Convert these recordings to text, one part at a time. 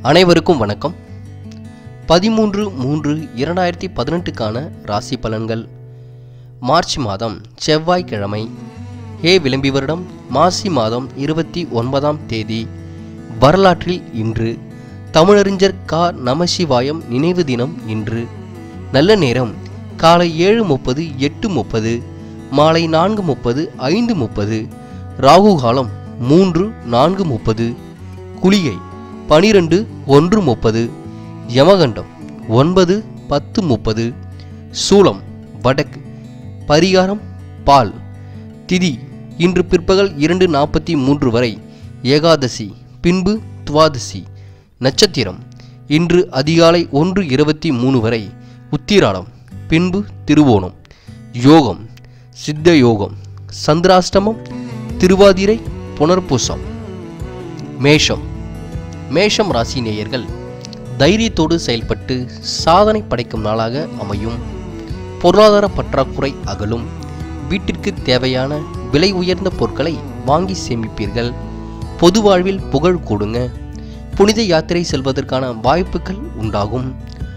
அனைவருக்கும் வணக்கம் பதிமூன்று மூன்று இரண்டாயிரத்தி பதினெட்டுக்கான ராசி பலன்கள் மார்ச் மாதம் செவ்வாய்க்கிழமை ஹே விளம்பி வருடம் மாசி மாதம் இருபத்தி ஒன்பதாம் தேதி வரலாற்றில் இன்று தமிழறிஞர் கா நமசிவாயம் நினைவு தினம் இன்று நல்ல நேரம் காலை ஏழு முப்பது எட்டு முப்பது மாலை நான்கு முப்பது ஐந்து முப்பது ராகு காலம் மூன்று நான்கு முப்பது குளிகை பனிரெண்டு ஒன்று முப்பது யமகண்டம் ஒன்பது பத்து முப்பது சூலம் வடக்கு பரிகாரம் பால் திதி இன்று பிற்பகல் இரண்டு நாற்பத்தி மூன்று வரை ஏகாதசி பின்பு துவாதசி நட்சத்திரம் இன்று அதிகாலை ஒன்று இருபத்தி மூணு வரை உத்திராடம் பின்பு திருவோணம் யோகம் சித்த யோகம் சந்திராஷ்டமம் திருவாதிரை புனர்பூசம் மேஷம் மேஷம் ராசி நேயர்கள் தைரியத்தோடு செயல்பட்டு சாதனை படைக்கும் நாளாக அமையும் பொருளாதார பற்றாக்குறை அகலும் வீட்டிற்கு தேவையான விலை உயர்ந்த பொருட்களை வாங்கி சேமிப்பீர்கள் பொது வாழ்வில் புகழ் கூடுங்க புனித யாத்திரை செல்வதற்கான வாய்ப்புகள் உண்டாகும்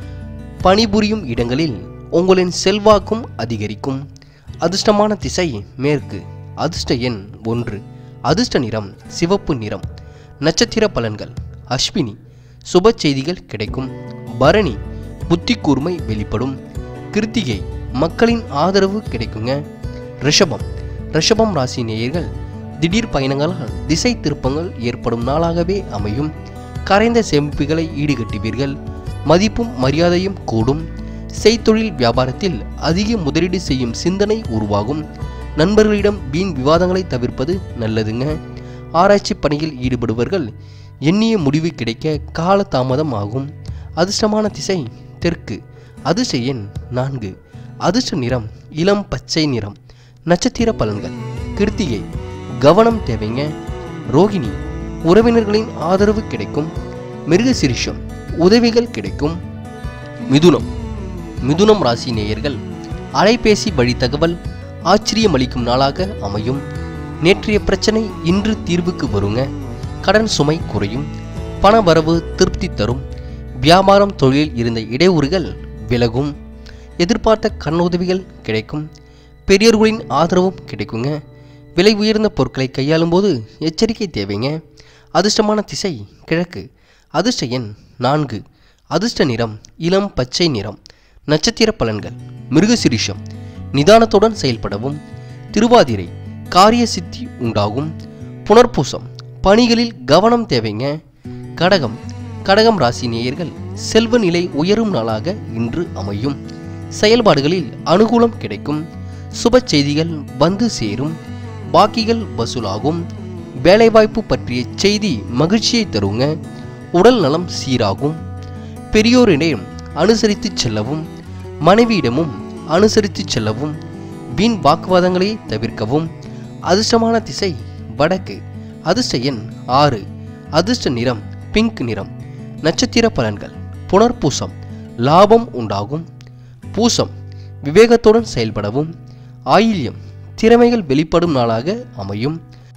பணிபுரியும் இடங்களில் உங்களின் செல்வாக்கும் அதிகரிக்கும் அதிர்ஷ்டமான திசை மேற்கு அதிர்ஷ்ட எண் ஒன்று அதிர்ஷ்ட நிறம் சிவப்பு நிறம் நட்சத்திர பலன்கள் அஸ்வினி சுப செய்திகள் கிடைக்கும் பரணி புத்தி கூர்மை வெளிப்படும் கிருத்திகை மக்களின் ஆதரவு கிடைக்குங்க ரிஷபம் ரிஷபம் ராசி நேயர்கள் திடீர் பயணங்களால் திசை திருப்பங்கள் ஏற்படும் நாளாகவே அமையும் கரைந்த சேமிப்புகளை ஈடுகட்டுவீர்கள் மதிப்பும் மரியாதையும் கூடும் செய்தொழில் வியாபாரத்தில் அதிக முதலீடு செய்யும் சிந்தனை உருவாகும் நண்பர்களிடம் வீண் விவாதங்களை தவிர்ப்பது நல்லதுங்க ஆராய்ச்சி பணியில் ஈடுபடுவர்கள் எண்ணிய முடிவு கிடைக்க கால தாமதம் ஆகும் அதிர்ஷ்டமான திசை தெற்கு அதிர்ஷ்ட எண் நான்கு அதிர்ஷ்ட நிறம் இளம் பச்சை நிறம் நட்சத்திர பலன்கள் கிருத்திகை கவனம் தேவைங்க ரோகிணி உறவினர்களின் ஆதரவு கிடைக்கும் மிருகசிரிஷம் உதவிகள் கிடைக்கும் மிதுனம் மிதுனம் ராசி நேயர்கள் அலைபேசி வழி தகவல் ஆச்சரியமளிக்கும் நாளாக அமையும் நேற்றைய பிரச்சனை இன்று தீர்வுக்கு வருங்க கடன் சுமை குறையும் பண வரவு திருப்தி தரும் வியாபாரம் தொழிலில் இருந்த இடையூறுகள் விலகும் எதிர்பார்த்த கண்ணுதவிகள் கிடைக்கும் பெரியோர்களின் ஆதரவும் கிடைக்குங்க விலை உயர்ந்த பொருட்களை கையாளும் போது எச்சரிக்கை தேவைங்க அதிர்ஷ்டமான திசை கிழக்கு அதிர்ஷ்ட எண் நான்கு அதிர்ஷ்ட நிறம் இளம் பச்சை நிறம் நட்சத்திர பலன்கள் மிருகசிரிஷம் நிதானத்துடன் செயல்படவும் திருவாதிரை காரிய சித்தி உண்டாகும் புனர்பூசம் பணிகளில் கவனம் தேவைங்க கடகம் கடகம் ராசி நேயர்கள் செல்வ நிலை உயரும் நாளாக இன்று அமையும் செயல்பாடுகளில் அனுகூலம் கிடைக்கும் சுப செய்திகள் வந்து சேரும் பாக்கிகள் வசூலாகும் வேலைவாய்ப்பு பற்றிய செய்தி மகிழ்ச்சியை தருங்க உடல் நலம் சீராகும் பெரியோரிடம் அனுசரித்து செல்லவும் மனைவியிடமும் அனுசரித்து செல்லவும் வீண் வாக்குவாதங்களை தவிர்க்கவும் அதிர்ஷ்டமான திசை வடக்கு அதிர்ஷ்ட எண் ஆறு அதிர்ஷ்ட நிறம் பிங்க் நிறம் நட்சத்திர பலன்கள் புனர்பூசம் லாபம் உண்டாகும் பூசம் விவேகத்துடன் செயல்படவும் ஆயில்யம் திறமைகள் வெளிப்படும் நாளாக அமையும்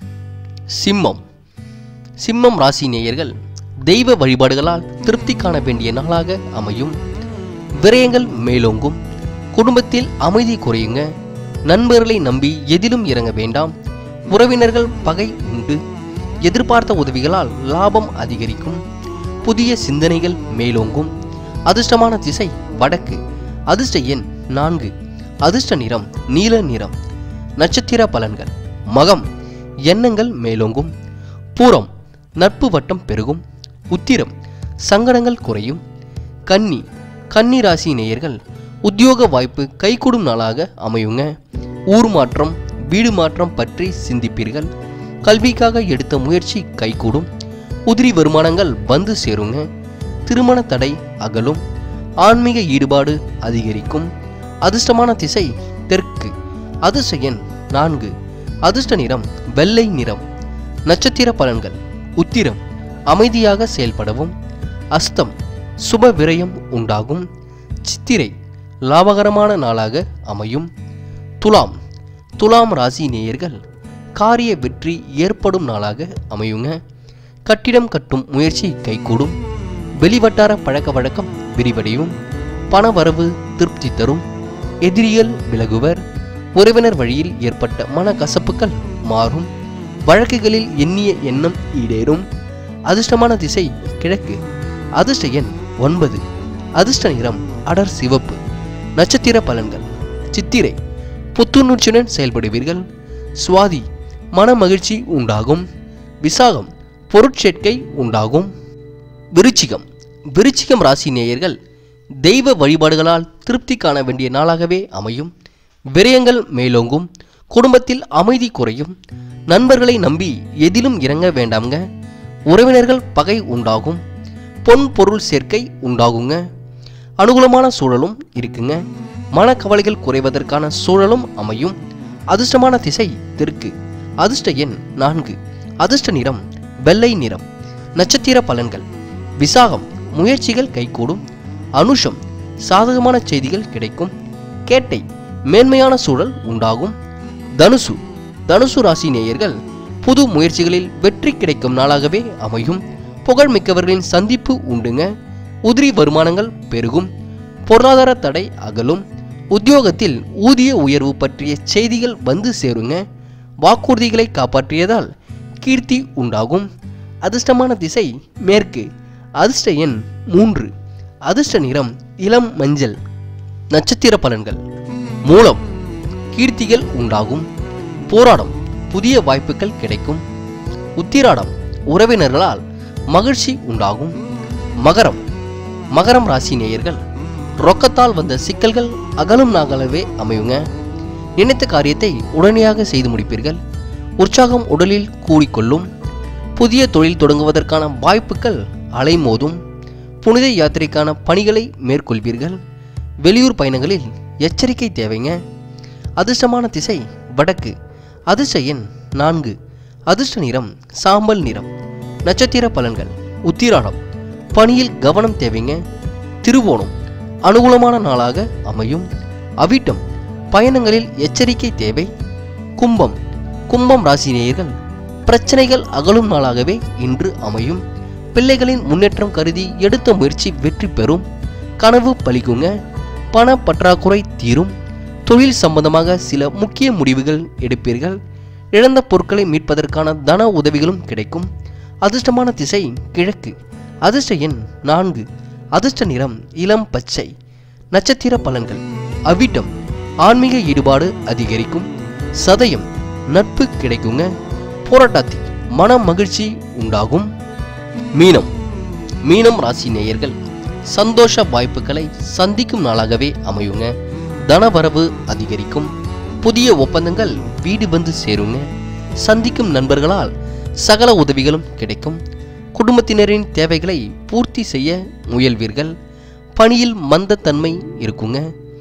சிம்மம் சிம்மம் ராசி நேயர்கள் தெய்வ வழிபாடுகளால் திருப்தி காண வேண்டிய நாளாக அமையும் விரயங்கள் மேலோங்கும் குடும்பத்தில் அமைதி குறையுங்க நண்பர்களை நம்பி எதிலும் இறங்க வேண்டாம் உறவினர்கள் பகை உண்டு எதிர்பார்த்த உதவிகளால் லாபம் அதிகரிக்கும் புதிய சிந்தனைகள் மேலோங்கும் அதிர்ஷ்டமான திசை வடக்கு அதிர்ஷ்ட எண் நான்கு அதிர்ஷ்ட நிறம் நீல நிறம் நட்சத்திர பலன்கள் மகம் எண்ணங்கள் மேலோங்கும் பூரம் நட்பு வட்டம் பெருகும் உத்திரம் சங்கடங்கள் குறையும் கன்னி கன்னி ராசி நேயர்கள் உத்தியோக வாய்ப்பு கைகூடும் நாளாக அமையுங்க ஊர் மாற்றம் வீடு மாற்றம் பற்றி சிந்திப்பீர்கள் கல்விக்காக எடுத்த முயற்சி கைகூடும் உதிரி வருமானங்கள் வந்து சேருங்க திருமண தடை அகலும் ஆன்மீக ஈடுபாடு அதிகரிக்கும் அதிர்ஷ்டமான திசை தெற்கு அதிர்ஷ்ட எண் நான்கு அதிர்ஷ்ட நிறம் வெள்ளை நிறம் நட்சத்திர பலன்கள் உத்திரம் அமைதியாக செயல்படவும் அஸ்தம் சுப விரயம் உண்டாகும் சித்திரை லாபகரமான நாளாக அமையும் துலாம் துலாம் ராசி நேயர்கள் காரிய வெற்றி ஏற்படும் நாளாக அமையுங்க கட்டிடம் கட்டும் முயற்சி கைகூடும் வெளிவட்டார பழக்க வழக்கம் விரிவடையும் பணவரவு திருப்தி தரும் எதிரிகள் விலகுவர் உறவினர் வழியில் ஏற்பட்ட மனக்கசப்புகள் மாறும் வழக்குகளில் எண்ணிய எண்ணம் ஈடேறும் அதிர்ஷ்டமான திசை கிழக்கு அதிர்ஷ்ட எண் ஒன்பது அதிர்ஷ்ட நிறம் அடர் சிவப்பு நட்சத்திர பலன்கள் சித்திரை புத்துணர்ச்சியுடன் செயல்படுவீர்கள் சுவாதி மன மகிழ்ச்சி உண்டாகும் விசாகம் பொருட்சேர்க்கை உண்டாகும் விருச்சிகம் விருச்சிகம் ராசி நேயர்கள் தெய்வ வழிபாடுகளால் திருப்தி காண வேண்டிய நாளாகவே அமையும் விரயங்கள் மேலோங்கும் குடும்பத்தில் அமைதி குறையும் நண்பர்களை நம்பி எதிலும் இறங்க வேண்டாம்ங்க உறவினர்கள் பகை உண்டாகும் பொன் பொருள் சேர்க்கை உண்டாகுங்க அனுகூலமான சூழலும் இருக்குங்க மனக்கவலைகள் குறைவதற்கான சூழலும் அமையும் அதிர்ஷ்டமான திசை தெற்கு அதிர்ஷ்ட எண் நான்கு அதிர்ஷ்ட நிறம் வெள்ளை நிறம் நட்சத்திர பலன்கள் விசாகம் முயற்சிகள் கைகூடும் அனுஷம் சாதகமான செய்திகள் கிடைக்கும் கேட்டை மேன்மையான சூழல் உண்டாகும் தனுசு தனுசு ராசி நேயர்கள் புது முயற்சிகளில் வெற்றி கிடைக்கும் நாளாகவே அமையும் புகழ்மிக்கவர்களின் சந்திப்பு உண்டுங்க உதிரி வருமானங்கள் பெருகும் பொருளாதார தடை அகலும் உத்தியோகத்தில் ஊதிய உயர்வு பற்றிய செய்திகள் வந்து சேருங்க வாக்குறுதிகளை காப்பாற்றியதால் கீர்த்தி உண்டாகும் அதிர்ஷ்டமான திசை மேற்கு அதிர்ஷ்ட எண் மூன்று அதிர்ஷ்ட நிறம் இளம் மஞ்சள் நட்சத்திர பலன்கள் மூலம் கீர்த்திகள் உண்டாகும் போராடம் புதிய வாய்ப்புகள் கிடைக்கும் உத்திராடம் உறவினர்களால் மகிழ்ச்சி உண்டாகும் மகரம் மகரம் ராசி நேயர்கள் ரொக்கத்தால் வந்த சிக்கல்கள் அகலும் நாகலவே அமையுங்க நினைத்த காரியத்தை உடனடியாக செய்து முடிப்பீர்கள் உற்சாகம் உடலில் கூடிக்கொள்ளும் புதிய தொழில் தொடங்குவதற்கான வாய்ப்புகள் அலைமோதும் புனித யாத்திரைக்கான பணிகளை மேற்கொள்வீர்கள் வெளியூர் பயணங்களில் எச்சரிக்கை தேவைங்க அதிர்ஷ்டமான திசை வடக்கு அதிர்ஷ்ட எண் நான்கு அதிர்ஷ்ட நிறம் சாம்பல் நிறம் நட்சத்திர பலன்கள் உத்திராடம் பணியில் கவனம் தேவைங்க திருவோணம் அனுகூலமான நாளாக அமையும் அவிட்டம் பயணங்களில் எச்சரிக்கை தேவை கும்பம் கும்பம் ராசி நேயர்கள் பிரச்சனைகள் அகலும் நாளாகவே இன்று அமையும் பிள்ளைகளின் முன்னேற்றம் கருதி எடுத்த முயற்சி வெற்றி பெறும் கனவு பலிக்குங்க பண பற்றாக்குறை தீரும் தொழில் சம்பந்தமாக சில முக்கிய முடிவுகள் எடுப்பீர்கள் இழந்த பொருட்களை மீட்பதற்கான தன உதவிகளும் கிடைக்கும் அதிர்ஷ்டமான திசை கிழக்கு அதிர்ஷ்ட எண் நான்கு அதிர்ஷ்ட நிறம் இளம் பச்சை நட்சத்திர பலன்கள் அவிட்டம் ஆன்மீக ஈடுபாடு அதிகரிக்கும் சதயம் நட்பு கிடைக்குங்க போராட்டாத்தி மன மகிழ்ச்சி உண்டாகும் மீனம் மீனம் ராசி நேயர்கள் சந்தோஷ வாய்ப்புகளை சந்திக்கும் நாளாகவே அமையுங்க தனவரவு அதிகரிக்கும் புதிய ஒப்பந்தங்கள் வீடு வந்து சேருங்க சந்திக்கும் நண்பர்களால் சகல உதவிகளும் கிடைக்கும் குடும்பத்தினரின் தேவைகளை பூர்த்தி செய்ய முயல்வீர்கள் பணியில் மந்தத்தன்மை இருக்குங்க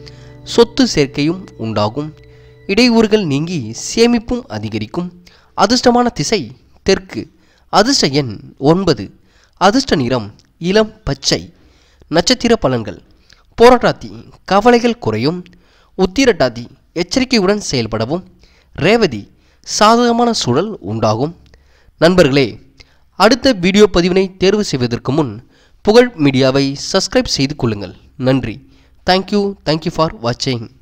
சொத்து சேர்க்கையும் உண்டாகும் இடையூறுகள் நீங்கி சேமிப்பும் அதிகரிக்கும் அதிர்ஷ்டமான திசை தெற்கு அதிர்ஷ்ட எண் ஒன்பது அதிர்ஷ்ட நிறம் இளம் பச்சை நட்சத்திர பலன்கள் போராட்டாத்தி கவலைகள் குறையும் உத்திரட்டாதி எச்சரிக்கையுடன் செயல்படவும் ரேவதி சாதகமான சூழல் உண்டாகும் நண்பர்களே அடுத்த வீடியோ பதிவினை தேர்வு செய்வதற்கு முன் புகழ் மீடியாவை சப்ஸ்கிரைப் செய்து கொள்ளுங்கள் நன்றி தேங்க்யூ தேங்க்யூ ஃபார் வாட்சிங்